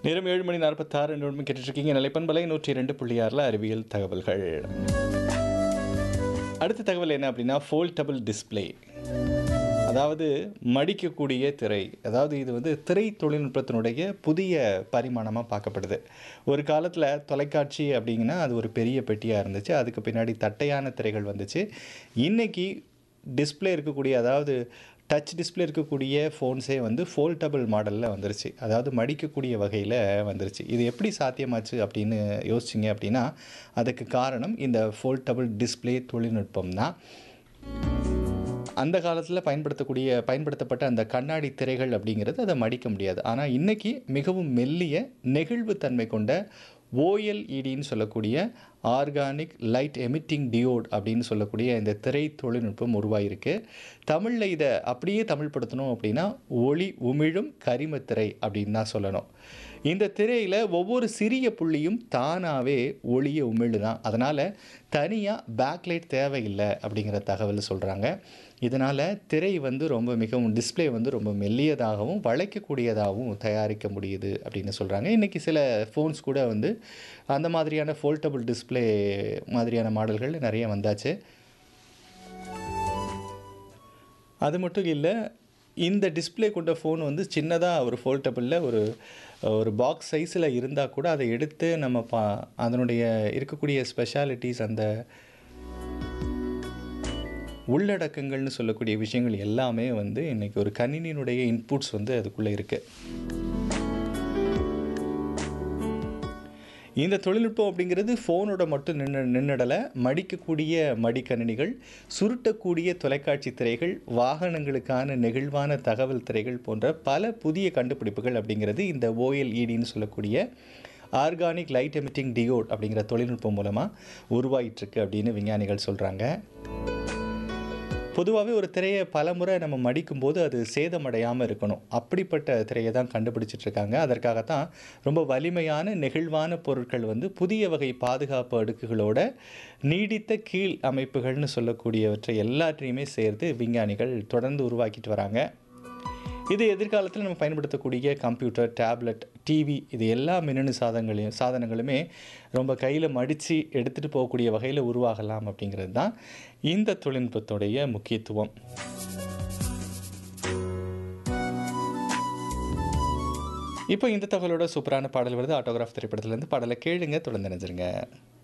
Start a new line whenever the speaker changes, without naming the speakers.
நேரம் ஏழு மணி நாற்பத்தாறு நிமிடம் கேட்டுட்ருக்கீங்க நிலைப்பண்பலை நூற்றி ரெண்டு புள்ளி ஆறில் அறிவியல் தகவல்கள் அடுத்த தகவல் என்ன அப்படின்னா ஃபோல்டபுள் டிஸ்ப்ளே அதாவது மடிக்கக்கூடிய திரை அதாவது இது வந்து திரை தொழில்நுட்பத்தினுடைய புதிய பரிமாணமாக பார்க்கப்படுது ஒரு காலத்தில் தொலைக்காட்சி அப்படிங்கன்னா அது ஒரு பெரிய பெட்டியாக இருந்துச்சு அதுக்கு பின்னாடி தட்டையான திரைகள் வந்துச்சு இன்றைக்கி டிஸ்ப்ளே இருக்கக்கூடிய அதாவது டச் டிஸ்ப்ளே இருக்கக்கூடிய ஃபோன்ஸே வந்து ஃபோல்டபுள் மாடலில் வந்துருச்சு அதாவது மடிக்கக்கூடிய வகையில் வந்துருச்சு இது எப்படி சாத்தியமாச்சு அப்படின்னு யோசிச்சிங்க அப்படின்னா அதுக்கு காரணம் இந்த ஃபோல்டபுள் டிஸ்ப்ளே தொழில்நுட்பம் தான் அந்த காலத்தில் பயன்படுத்தக்கூடிய பயன்படுத்தப்பட்ட அந்த கண்ணாடி திரைகள் அப்படிங்கிறது அதை மடிக்க முடியாது ஆனால் இன்றைக்கி மிகவும் மெல்லிய நெகிழ்வுத்தன்மை கொண்ட ஓஎல்இடின்னு சொல்லக்கூடிய ஆர்கானிக் லைட் எமிட்டிங் டியோட் அப்படின்னு சொல்லக்கூடிய இந்த திரை தொழில்நுட்பம் உருவாகிருக்கு தமிழில் இதை அப்படியே தமிழ்படுத்தணும் அப்படின்னா ஒளி உமிழும் கரிமத்திரை அப்படின்னு தான் சொல்லணும் இந்த திரையில் ஒவ்வொரு சிறிய புள்ளியும் தானாகவே ஒளிய உமிழுதான் அதனால் தனியாக பேக்லைட் தேவையில்லை அப்படிங்கிற தகவல் சொல்கிறாங்க இதனால் திரை வந்து ரொம்ப மிகவும் டிஸ்ப்ளே வந்து ரொம்ப மெல்லியதாகவும் வளைக்கக்கூடியதாகவும் தயாரிக்க முடியுது அப்படின்னு சொல்கிறாங்க இன்றைக்கி சில ஃபோன்ஸ் கூட வந்து அந்த மாதிரியான ஃபோல்டபுள் டிஸ்ப்ளே மாதிரியான மாடல்கள் நிறைய வந்தாச்சு அது மட்டும் இல்லை இந்த டிஸ்ப்ளே கொண்ட ஃபோன் வந்து சின்னதாக ஒரு ஃபோல்டபுளில் ஒரு ஒரு பாக்ஸ் சைஸில் இருந்தால் கூட அதை எடுத்து நம்ம பா அதனுடைய இருக்கக்கூடிய ஸ்பெஷாலிட்டிஸ் அந்த உள்ளடக்கங்கள்னு சொல்லக்கூடிய விஷயங்கள் எல்லாமே வந்து இன்றைக்கி ஒரு கணினியினுடைய இன்புட்ஸ் வந்து அதுக்குள்ளே இருக்குது இந்த தொழில்நுட்பம் அப்படிங்கிறது ஃபோனோட மட்டும் நின்று நின்றுடலை மடிக்கக்கூடிய மடிக்கணினிகள் சுருட்டக்கூடிய தொலைக்காட்சி திரைகள் வாகனங்களுக்கான நெகிழ்வான தகவல் திரைகள் போன்ற பல புதிய கண்டுபிடிப்புகள் அப்படிங்கிறது இந்த ஓஎல்இடின்னு சொல்லக்கூடிய ஆர்கானிக் லைட் எமிட்டிங் டியோட் அப்படிங்கிற தொழில்நுட்பம் மூலமாக உருவாயிட்டிருக்கு அப்படின்னு விஞ்ஞானிகள் சொல்கிறாங்க பொதுவாகவே ஒரு திரையை பல முறை நம்ம மடிக்கும்போது அது சேதமடையாமல் இருக்கணும் அப்படிப்பட்ட திரையை தான் கண்டுபிடிச்சிட்ருக்காங்க அதற்காகத்தான் ரொம்ப வலிமையான நெகிழ்வான பொருட்கள் வந்து புதிய வகை பாதுகாப்பு அடுக்குகளோட நீடித்த கீழ் அமைப்புகள்னு சொல்லக்கூடியவற்றை எல்லாற்றையுமே சேர்த்து விஞ்ஞானிகள் தொடர்ந்து உருவாக்கிட்டு வராங்க இது எதிர்காலத்தில் நம்ம பயன்படுத்தக்கூடிய கம்ப்யூட்டர் டேப்லெட் டிவி இது எல்லா மின்னணு சாதனங்களையும் சாதனங்களுமே ரொம்ப கையில் மடித்து எடுத்துகிட்டு போகக்கூடிய வகையில் உருவாகலாம் அப்படிங்கிறது தான் இந்த தொழில்நுட்பத்துடைய முக்கியத்துவம் இப்போ இந்த தகவலோட சூப்பரான பாடல் வருது ஆட்டோகிராஃப் திரைப்படத்துலேருந்து பாடலை கேளுங்க தொடர்ந்து நினைச்சிருங்க